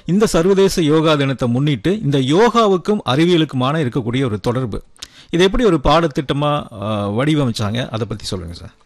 இந்த சர்வதேச யோகா தினத்தை முன்னிட்டு இந்த யோகாவுக்கும் அறிவியலுக்குமான இருக்கக்கூடிய ஒரு தொடர்பு இது எப்படி ஒரு பாடத்திட்டமா அஹ், வடிவமைச்சாங்க அதை பத்தி சொல்லுங்க சார்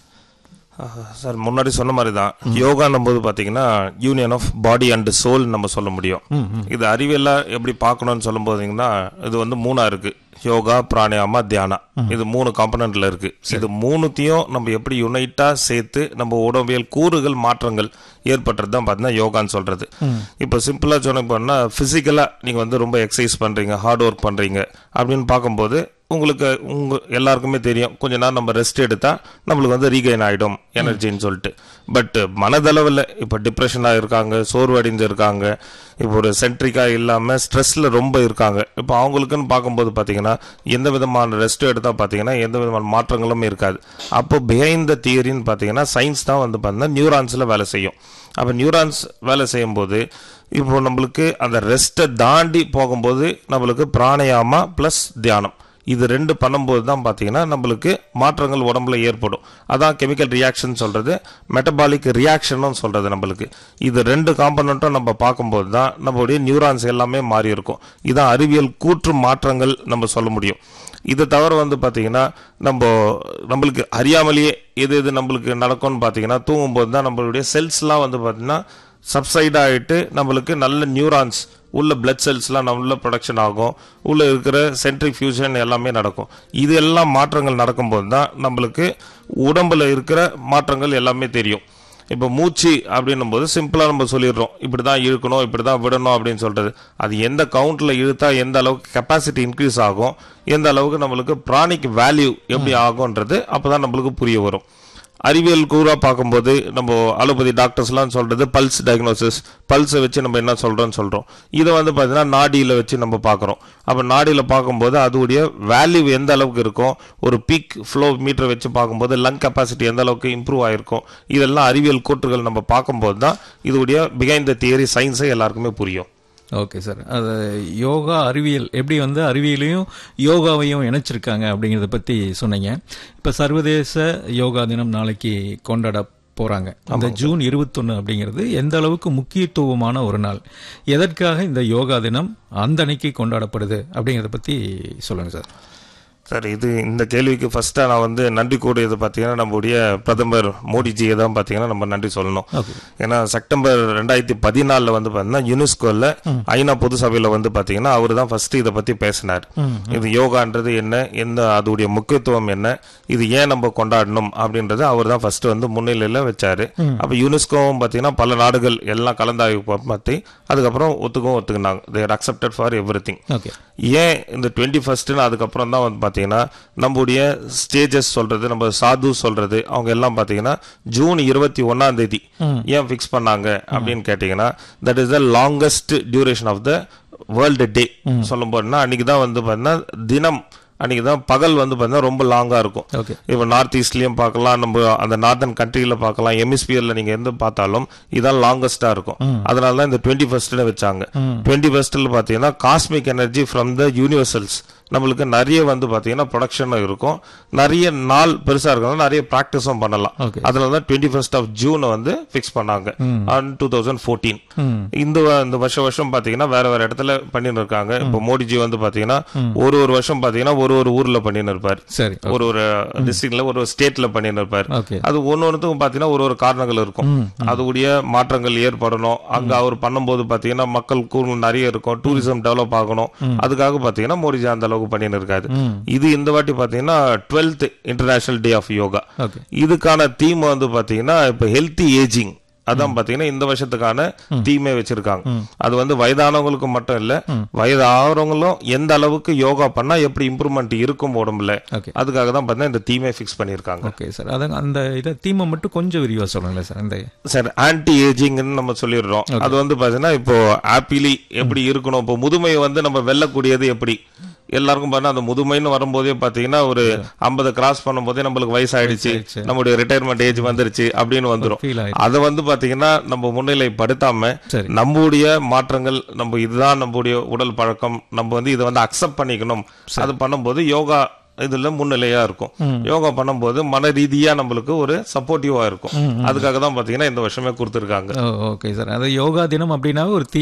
ஆஹ் சார் முன்னாடி சொன்ன மாதிரி தான் யோகான்னும் போது பார்த்தீங்கன்னா union of body and soul நம்ம சொல்ல முடியும் இது அறிவியலா எப்படி பார்க்கணும்னு சொல்லும் போதீங்கன்னா இது வந்து மூணா இருக்கு யோகா பிராணாயாமா தியானா இது மூணு காம்பனண்ட்ல இருக்கு இது மூணுத்தையும் நம்ம எப்படி யுனைட்டா சேர்த்து நம்ம உடம்பியல் கூறுகள் மாற்றங்கள் ஏற்பட்டுறது தான் பார்த்தீங்கன்னா யோகான்னு சொல்றது இப்போ சிம்பிளா சொன்ன போனா பிசிக்கலா நீங்க வந்து ரொம்ப எக்ஸசைஸ் பண்றீங்க ஹார்ட் ஒர்க் பண்றீங்க அப்படின்னு பார்க்கும்போது உங்களுக்கு உங்க எல்லாருக்குமே தெரியும் கொஞ்ச நேரம் நம்ம ரெஸ்ட் எடுத்தா நம்மளுக்கு வந்து ரீகைன் ஆயிடும் எனர்ஜின்னு சொல்லிட்டு பட் மனதளவில் இப்போ டிப்ரெஷனாக இருக்காங்க சோர்வடைந்து இருக்காங்க இப்போ ஒரு சென்ட்ரிக்காக இல்லாமல் ஸ்ட்ரெஸ்ல ரொம்ப இருக்காங்க இப்போ அவங்களுக்குன்னு பார்க்கும்போது பார்த்தீங்கன்னா எந்த விதமான ரெஸ்ட் எடுத்தால் பார்த்தீங்கன்னா எந்த விதமான மாற்றங்களும் இருக்காது அப்போ பிஹைண்ட் த தியரின்னு பார்த்தீங்கன்னா சயின்ஸ் தான் வந்து பார்த்தீங்கன்னா நியூரான்ஸில் வேலை செய்யும் அப்போ நியூரான்ஸ் வேலை செய்யும்போது இப்போ நம்மளுக்கு அந்த ரெஸ்ட்டை தாண்டி போகும்போது நம்மளுக்கு பிராணயாமா ப்ளஸ் தியானம் இது ரெண்டு பண்ணும்போது தான் பார்த்தீங்கன்னா நம்மளுக்கு மாற்றங்கள் உடம்புல ஏற்படும் அதான் கெமிக்கல் ரியாக்ஷன் சொல்றது மெட்டபாலிக் ரியாக்ஷனும் சொல்றது நம்மளுக்கு இது ரெண்டு காம்பனண்ட்டும் நம்ம பார்க்கும்போது தான் நம்மளுடைய நியூரான்ஸ் எல்லாமே மாறி இருக்கும் இதான் அறிவியல் கூற்று மாற்றங்கள் நம்ம சொல்ல முடியும் இதை தவிர வந்து பார்த்தீங்கன்னா நம்ம நம்மளுக்கு அறியாமலேயே எது எது நம்மளுக்கு நடக்கும்னு பார்த்தீங்கன்னா தூங்கும்போது தான் நம்மளுடைய செல்ஸ்லாம் வந்து பார்த்தீங்கன்னா சப்சைட் ஆகிட்டு நம்மளுக்கு நல்ல நியூரான்ஸ் உள்ள பிளட் செல்ஸ்லாம் நல்ல ப்ரொடக்ஷன் ஆகும் உள்ள இருக்கிற சென்ட்ரிக் ஃபியூஷன் எல்லாமே நடக்கும் இது எல்லாம் மாற்றங்கள் நடக்கும்போது தான் நம்மளுக்கு உடம்புல இருக்கிற மாற்றங்கள் எல்லாமே தெரியும் இப்போ மூச்சு அப்படின்னும் போது சிம்பிளாக நம்ம சொல்லிடுறோம் இப்படி தான் இழுக்கணும் இப்படி தான் விடணும் அப்படின்னு சொல்றது அது எந்த கவுண்ட்ல இழுத்தா எந்த அளவுக்கு கெப்பாசிட்டி இன்க்ரீஸ் ஆகும் எந்த அளவுக்கு நம்மளுக்கு ப்ராணிக் வேல்யூ எப்படி ஆகும்ன்றது அப்பதான் நம்மளுக்கு புரிய வரும் அறிவியல் கூறா பார்க்கும்போது நம்ம அலோபதி டாக்டர்ஸ்லாம் சொல்றது பல்ஸ் டயக்னோசிஸ் பல்ஸை வச்சு நம்ம என்ன சொல்றோம்னு சொல்றோம் இதை வந்து பார்த்தீங்கன்னா நாடியில் வச்சு நம்ம பார்க்குறோம் அப்போ நாடியில் பார்க்கும்போது அதோடைய வேல்யூ எந்த அளவுக்கு இருக்கும் ஒரு பீக் ஃப்ளோ மீட்டர் வச்சு பார்க்கும்போது லங் கெப்பாசிட்டி எந்த அளவுக்கு இம்ப்ரூவ் ஆயிருக்கும் இதெல்லாம் அறிவியல் கூற்றுகள் நம்ம பார்க்கும்போது தான் இதோடைய பிகைண்ட் த தியரி சயின்ஸை எல்லாருக்குமே புரியும் ஓகே சார் அது யோகா அறிவியல் எப்படி வந்து அறிவியலையும் யோகாவையும் இணைச்சிருக்காங்க அப்படிங்கிறத பத்தி சொன்னீங்க இப்ப சர்வதேச யோகா தினம் நாளைக்கு கொண்டாட போறாங்க அந்த ஜூன் இருபத்தொன்னு அப்படிங்கிறது எந்த அளவுக்கு முக்கியத்துவமான ஒரு நாள் எதற்காக இந்த யோகா தினம் அந்த அன்னைக்கு கொண்டாடப்படுது அப்படிங்கிறத பத்தி சொல்லுங்க சார் சார் இது இந்த கேள்விக்கு ஃபர்ஸ்டா நான் வந்து நன்றி கூடியது பார்த்தீங்கன்னா நம்முடைய பிரதமர் மோடிஜியை தான் பார்த்தீங்கன்னா நம்ம நன்றி சொல்லணும் ஓகே ஏன்னா செப்டம்பர் ரெண்டாயிரத்தி பதினாலில் வந்து பார்த்தீங்கன்னா யுனெஸ்கோல ஐநா பொது சபையில் வந்து பார்த்தீங்கன்னா அவர் தான் ஃபர்ஸ்ட் இதை பற்றி பேசினார் இது யோகான்றது என்ன எந்த அதோடைய முக்கியத்துவம் என்ன இது ஏன் நம்ம கொண்டாடணும் அப்படின்றது அவர் தான் ஃபர்ஸ்ட் வந்து முன்னிலையில் வச்சாரு அப்போ யுனெஸ்கோவும் பார்த்தீங்கன்னா பல நாடுகள் எல்லாம் கலந்தாய்வு பற்றி அதுக்கப்புறம் ஒத்துக்கவும் ஒத்துக்கினாங்க they accepted for everything okay ஏன் இந்த டுவெண்ட்டி ஃபர்ஸ்ட்னு அதுக்கப்புறம் தான் வந்து பார்த்தீங்கன்னா நம்முடைய ஸ்டேஜஸ் சொல்றது நம்ம சாது சொல்றது அவங்க எல்லாம் பார்த்தீங்கன்னா ஜூன் இருபத்தி ஒன்னாம் தேதி ஏன் ஃபிக்ஸ் பண்ணாங்க அப்படின்னு கேட்டிங்கன்னா that is the longest duration of the world day சொல்லும் போதுன்னா அன்னைக்கு தான் வந்து பார்த்தீங்கன்னா தினம் அன்னைக்கு தான் பகல் வந்து பார்த்தீங்கன்னா ரொம்ப லாங்கா இருக்கும் ஓகே இப்போ நார்த் ஈஸ்ட்லயும் பார்க்கலாம் நம்ம அந்த நார்த்தன் கண்ட்ரியில பார்க்கலாம் எமிஸ்பியர்ல நீங்க எந்த பார்த்தாலும் இதான் லாங்கஸ்டா இருக்கும் அதனால தான் இந்த டுவெண்ட்டி ஃபர்ஸ்ட்னு வச்சாங்க டுவெண்ட்டி ஃபர்ஸ்ட்ல பாத்தீங்கன்னா cosmic energy from the universals நம்மளுக்கு நிறைய வந்து பாத்தீங்கன்னா ப்ரொடக்ஷனும் இருக்கும் நிறைய நாள் பெருசா இருக்கணும் நிறைய ப்ராக்டிஸும் பண்ணலாம் Okay. அதனால தான் டுவெண்ட்டி ஃபர்ஸ்ட் ஆஃப் ஜூன் வந்து ஃபிக்ஸ் பண்ணாங்க ஆன் டூ தௌசண்ட் ஃபோர்டீன் ம் இந்த வ- இந்த வருஷம் வருஷம் பாத்தீங்கன்னா வேற வேற இடத்துல பண்ணின்னு இருக்காங்க இப்போ மோடிஜி வந்து பாத்தீங்கன்னா ஒரு ஒரு வருஷம் பாத்தீங்கன்னா ஒரு ஒரு ஊர்ல பண்ணின்னு இருப்பாரு சரி ஒரு ஒரு டிஸ்ட்ரிக்ட்ல ஒரு ஒரு ஸ்டேட்ல பண்ணின்னு இருப்பாரு ஓகே அது ஒன்னு ஒன்றுத்துக்கும் பாத்தீங்கன்னா ஒரு ஒரு காரணங்கள் இருக்கும் அதுடைய மாற்றங்கள் ஏற்படணும் அங்க அவர் பண்ணும்போது பாத்தீங்கன்னா மக்கள் கூறு நிறைய இருக்கும் டூரிசம் டெவலப் ஆகணும் அதுக்காக பாத்தீங்கன்னா மோடிஜி அந்த அளவுக்கு பண்ணின்னு இருக்காரு ம் இது இந்த வாட்டி பாத்தீங்கன்னா twelfth International Day of Yoga okay இதுக்கான தீம் வந்து பாத்தீங்கன்னா இப்ப ஹெல்த்தி ஏஜிங் அதான் பாத்தீங்கன்னா இந்த வருஷத்துக்கான தீமே வச்சிருக்காங்க அது வந்து வயதானவங்களுக்கு மட்டும் இல்ல வயது ஆகிறவங்களும் எந்த அளவுக்கு யோகா பண்ணா எப்படி இம்ப்ரூவ்மெண்ட் இருக்கும் உடம்புல ஓகே அதுக்காக தான் பாத்தீங்கன்னா இந்த தீமே ஃபிக்ஸ் பண்ணிருக்காங்க ஓகே சார் அதான் அந்த இதை தீமை மட்டும் கொஞ்சம் விரிவா சொல்லுங்களேன் சார் அந்த சார் ஆன்டி ஏஜிங்னு நம்ம சொல்லிடுறோம் அது வந்து பாத்தீங்கன்னா இப்போ ஆப்பிளி எப்படி இருக்கணும் இப்போ முதுமையை வந்து நம்ம வெல்லக்கூடியது எப்படி எல்லாருக்கும் பாத்தீங்கன்னா அந்த முதுமைன்னு வரும்போதே பாத்தீங்கன்னா ஒரு 50 கிராஸ் பண்ணும்போதே நம்மளுக்கு வயசாயிடுச்சு வயசாயிடுச்சு. நம்மளுடைய ரிட்டையர்மெண்ட் ஏஜ் வந்துருச்சு அப்படின்னு வந்துரும் ஃபீல் ஆயிடுச்சு அதை வந்து பாத்தீங்கன்னா நம்ம முன்னிலைப்படுத்தாம சரி நம்முடைய மாற்றங்கள் நம்ம இதுதான் நம்முடைய உடல் பழக்கம் நம்ம வந்து இதை வந்து அக்செப்ட் பண்ணிக்கணும் அது பண்ணும்போது யோகா இதுல முன்னிலையா இருக்கும் யோகா பண்ணும்போது மன ரீதியா நம்மளுக்கு ஒரு சப்போர்ட்டிவா இருக்கும் அதுக்காக தான் பாத்தீங்கன்னா இந்த வருஷமே கொடுத்துருக்காங்க ஓ ஓகே சார் அது யோகா தினம் அப்படின்னா ஒரு